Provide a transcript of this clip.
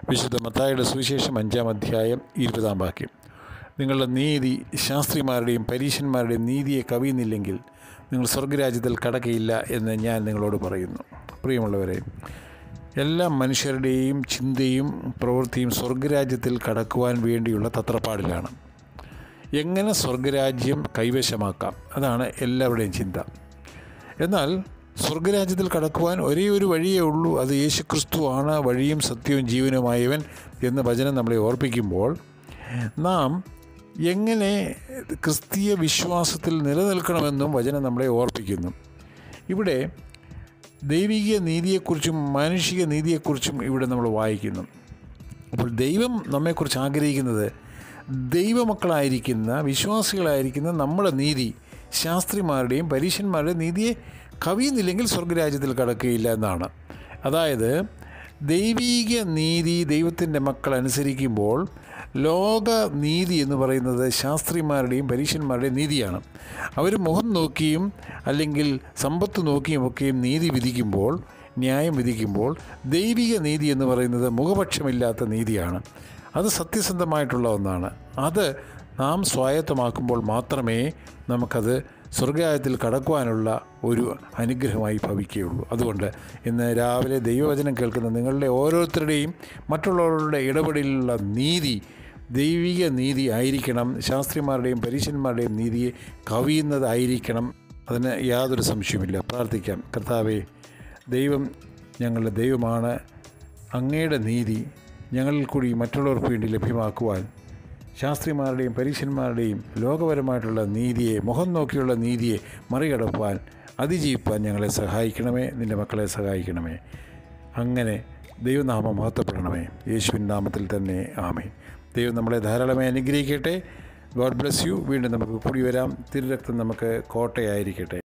വിശുദ്ധ മത്തായുടെ സുവിശേഷം അഞ്ചാം അധ്യായം ഇരുപതാം വാക്യം നിങ്ങളുടെ നീതി ശാസ്ത്രിമാരുടെയും പരീശന്മാരുടെയും നീതിയെ കവിയുന്നില്ലെങ്കിൽ നിങ്ങൾ സ്വർഗരാജ്യത്തിൽ കടക്കയില്ല എന്ന് ഞാൻ നിങ്ങളോട് പറയുന്നു പ്രിയമുള്ളവരെ എല്ലാ മനുഷ്യരുടെയും ചിന്തയും പ്രവൃത്തിയും സ്വർഗരാജ്യത്തിൽ കടക്കുവാൻ വേണ്ടിയുള്ള തത്രപ്പാടിലാണ് എങ്ങനെ സ്വർഗരാജ്യം കൈവശമാക്കാം അതാണ് എല്ലാവരുടെയും ചിന്ത എന്നാൽ സ്വർഗരാജ്യത്തിൽ കടക്കുവാൻ ഒരേ ഒരു വഴിയേ ഉള്ളൂ അത് യേശുക്രിസ്തു ആണ് വഴിയും സത്യവും ജീവനുമായവൻ എന്ന് വചനം നമ്മളെ ഓർപ്പിക്കുമ്പോൾ നാം എങ്ങനെ ക്രിസ്തീയ വിശ്വാസത്തിൽ നിലനിൽക്കണമെന്നും വചനം നമ്മളെ ഓർപ്പിക്കുന്നു ഇവിടെ ദൈവിക നീതിയെക്കുറിച്ചും മാനുഷിക നീതിയെക്കുറിച്ചും ഇവിടെ നമ്മൾ വായിക്കുന്നു അപ്പോൾ ദൈവം നമ്മെക്കുറിച്ച് ആഗ്രഹിക്കുന്നത് ദൈവമക്കളായിരിക്കുന്ന വിശ്വാസികളായിരിക്കുന്ന നമ്മുടെ നീതി ശാസ്ത്രിമാരുടെയും പരീശന്മാരുടെയും നീതിയെ കവിയുന്നില്ലെങ്കിൽ സ്വർഗരാജ്യത്തിൽ കടക്കുകയില്ല എന്നാണ് അതായത് ദൈവീക നീതി ദൈവത്തിൻ്റെ മക്കൾ അനുസരിക്കുമ്പോൾ ലോക നീതി എന്ന് പറയുന്നത് ശാസ്ത്രിമാരുടെയും പരീക്ഷന്മാരുടെയും നീതിയാണ് അവർ മുഖം നോക്കിയും അല്ലെങ്കിൽ സമ്പത്ത് നോക്കിയും ഒക്കെയും നീതി വിധിക്കുമ്പോൾ ന്യായം വിധിക്കുമ്പോൾ ദൈവിക നീതി എന്ന് പറയുന്നത് മുഖപക്ഷമില്ലാത്ത നീതിയാണ് അത് സത്യസന്ധമായിട്ടുള്ള ഒന്നാണ് അത് നാം സ്വായത്തമാക്കുമ്പോൾ മാത്രമേ നമുക്കത് സ്വർഗരാജ്യത്തിൽ കടക്കുവാനുള്ള ഒരു അനുഗ്രഹമായി ഭവിക്കുകയുള്ളൂ അതുകൊണ്ട് ഇന്ന് രാവിലെ ദൈവവചനം കേൾക്കുന്ന നിങ്ങളുടെ ഓരോരുത്തരുടെയും മറ്റുള്ളവരുടെ ഇടപെടലിലുള്ള നീതി ദൈവിക നീതി ആയിരിക്കണം ശാസ്ത്രിമാരുടെയും പരീശന്മാരുടെയും നീതിയെ കവിയുന്നതായിരിക്കണം അതിന് യാതൊരു സംശയമില്ല പ്രാർത്ഥിക്കാം കർത്താവേ ദൈവം ഞങ്ങളുടെ ദൈവമാണ് അങ്ങയുടെ നീതി ഞങ്ങളിൽ കൂടി മറ്റുള്ളവർക്ക് വേണ്ടി ലഭ്യമാക്കുവാൻ ശാസ്ത്രിമാരുടെയും പരീക്ഷന്മാരുടെയും ലോകപരമായിട്ടുള്ള നീതിയെ മുഖം നോക്കിയുള്ള നീതിയെ മറികടക്കുവാൻ അതിജീവിപ്പാൻ ഞങ്ങളെ സഹായിക്കണമേ നിൻ്റെ മക്കളെ സഹായിക്കണമേ അങ്ങനെ ദൈവനാമം മഹത്വപ്പെടണമേ യേശുവിൻ നാമത്തിൽ തന്നെ ആമേ ദൈവം നമ്മളെ ധാരാളമായി അനുഗ്രഹിക്കട്ടെ ഗോഡ് ബ്ലെസ് യു വീണ്ടും നമുക്ക് കൂടി വരാം തിരുരക്തം നമുക്ക് കോട്ടയായിരിക്കട്ടെ